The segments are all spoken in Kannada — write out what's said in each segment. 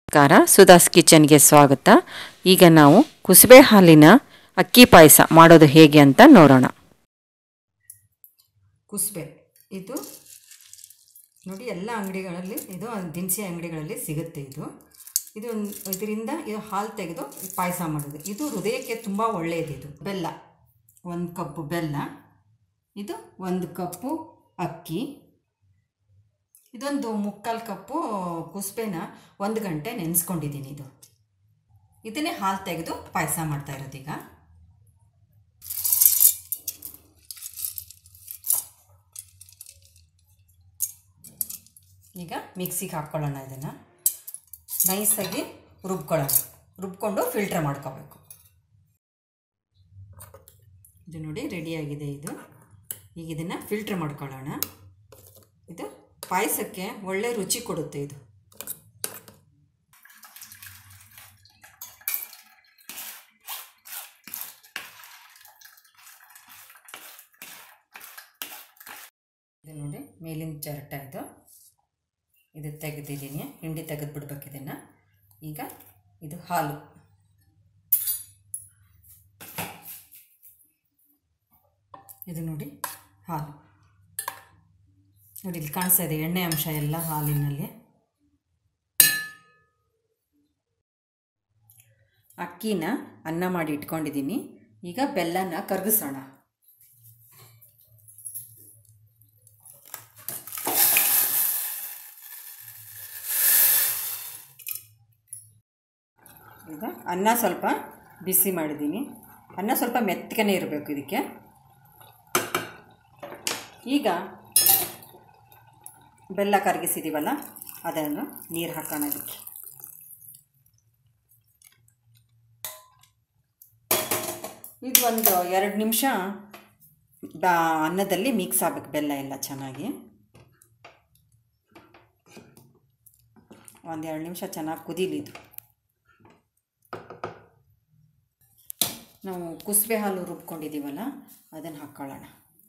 ನಮಸ್ಕಾರ ಸುಧಾಸ್ ಕಿಚನ್ಗೆ ಸ್ವಾಗತ ಈಗ ನಾವು ಕುಸುಬೆ ಹಾಲಿನ ಅಕ್ಕಿ ಪಾಯಸ ಮಾಡೋದು ಹೇಗೆ ಅಂತ ನೋಡೋಣ ಕುಸ್ಬೆ ಇದು ನೋಡಿ ಎಲ್ಲ ಅಂಗಡಿಗಳಲ್ಲಿ ಇದು ದಿನಸಿ ಅಂಗಡಿಗಳಲ್ಲಿ ಸಿಗುತ್ತೆ ಇದು ಇದು ಒಂದ್- ಇದರಿಂದ ಇದು ಹಾಲು ತೆಗೆದು ಪಾಯಸ ಮಾಡೋದು ಇದು ಹೃದಯಕ್ಕೆ ತುಂಬ ಒಳ್ಳೆಯದು ಇದು ಬೆಲ್ಲ ಒಂದು ಕಪ್ಪು ಬೆಲ್ಲ ಇದು ಒಂದು ಕಪ್ಪು ಅಕ್ಕಿ ಇದೊಂದು ಮುಕ್ಕಾಲು ಕಪ್ಪು ಕುಸ್ಬೆನ ಒಂದು ಗಂಟೆ ನೆನೆಸ್ಕೊಂಡಿದ್ದೀನಿ ಇದು ಇದನ್ನೇ ಹಾಲು ತೆಗೆದು ಪಾಯಸ ಮಾಡ್ತಾ ಇರೋದೀಗ ಈಗ ಮಿಕ್ಸಿಗೆ ಹಾಕ್ಕೊಳ್ಳೋಣ ಇದನ್ನು ನೈಸಾಗಿ ರುಬ್ಕೊಳ್ಳೋಣ ರುಬ್ಕೊಂಡು ಫಿಲ್ಟ್ರ್ ಮಾಡ್ಕೋಬೇಕು ಇದು ನೋಡಿ ರೆಡಿಯಾಗಿದೆ ಇದು ಈಗ ಇದನ್ನು ಫಿಲ್ಟ್ರ್ ಮಾಡ್ಕೊಳ್ಳೋಣ ಇದು ಪಾಯಸಕ್ಕೆ ಒಳ್ಳೆ ರುಚಿ ಕೊಡುತ್ತೆ ಇದು ಇದು ನೋಡಿ ಮೇಲಿನ ಚರಟ ಇದು ಇದು ತೆಗೆದಿದ್ದೀನಿ ಹಿಂಡಿ ತೆಗೆದು ಬಿಡ್ಬೇಕು ಇದನ್ನು ಈಗ ಇದು ಹಾಲು ಇದು ನೋಡಿ ಹಾಲು ನೋಡಿ ಇಲ್ಲಿ ಕಾಣಿಸ್ತಾ ಇದೆ ಎಣ್ಣೆ ಅಂಶ ಎಲ್ಲ ಹಾಲಿನಲ್ಲಿ ಅಕ್ಕಿನ ಅನ್ನ ಮಾಡಿ ಇಟ್ಕೊಂಡಿದ್ದೀನಿ ಈಗ ಬೆಲ್ಲನ ಕರಗಿಸೋಣ ಈಗ ಅನ್ನ ಸ್ವಲ್ಪ ಬಿಸಿ ಮಾಡಿದ್ದೀನಿ ಅನ್ನ ಸ್ವಲ್ಪ ಮೆತ್ತಗೆ ಇರಬೇಕು ಇದಕ್ಕೆ ಈಗ ಬೆಲ್ಲ ಕರಗಿಸಿದ್ದೀವಲ್ಲ ಅದನ್ನು ನೀರು ಹಾಕೋಣ ಇದಕ್ಕೆ ಇದು ಒಂದು ಎರಡು ನಿಮಿಷ ಬ ಅನ್ನದಲ್ಲಿ ಮಿಕ್ಸ್ ಆಗಬೇಕು ಬೆಲ್ಲ ಎಲ್ಲ ಚೆನ್ನಾಗಿ ಒಂದು ಎರಡು ನಿಮಿಷ ಚೆನ್ನಾಗಿ ಕುದೀಲಿ ಇದು ನಾವು ಕುಸುಬೆ ಹಾಲು ರುಬ್ಕೊಂಡಿದ್ದೀವಲ್ಲ ಅದನ್ನು ಹಾಕ್ಕೊಳ್ಳೋಣ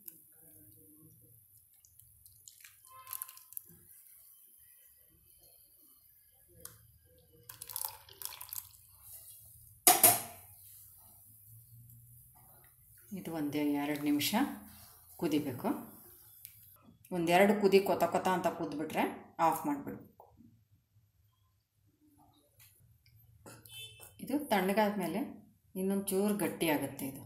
ಇದು ಒಂದು ಎರಡು ನಿಮಿಷ ಕುದಿಬೇಕು ಒಂದೆರಡು ಕುದಿ ಕೊತ ಕೊತ ಅಂತ ಕುದ್ಬಿಟ್ರೆ ಆಫ್ ಮಾಡಿಬಿಡ್ಬೇಕು ಇದು ತಣ್ಣಗಾದ ಮೇಲೆ ಇನ್ನೊಂದು ಚೂರು ಗಟ್ಟಿ ಆಗುತ್ತೆ ಇದು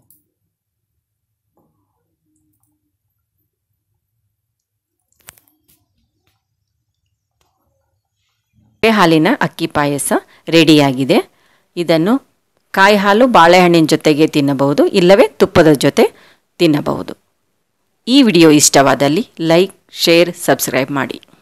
ಕುಸುಬೆ ಹಾಲಿನ ಅಕ್ಕಿ ಪಾಯಸ ರೆಡಿಯಾಗಿದೆ ಇದನ್ನು ಕಾಯಿ ಹಾಲು ಬಾಳೆಹಣ್ಣಿನ ಜೊತೆಗೆ ತಿನ್ನಬಹುದು ಇಲ್ಲವೇ ತುಪ್ಪದ ಜೊತೆ ತಿನ್ನಬಹುದು ಈ ವಿಡಿಯೋ ಇಷ್ಟವಾದಲ್ಲಿ ಲೈಕ್ ಶೇರ್ ಸಬ್ಸ್ಕ್ರೈಬ್ ಮಾಡಿ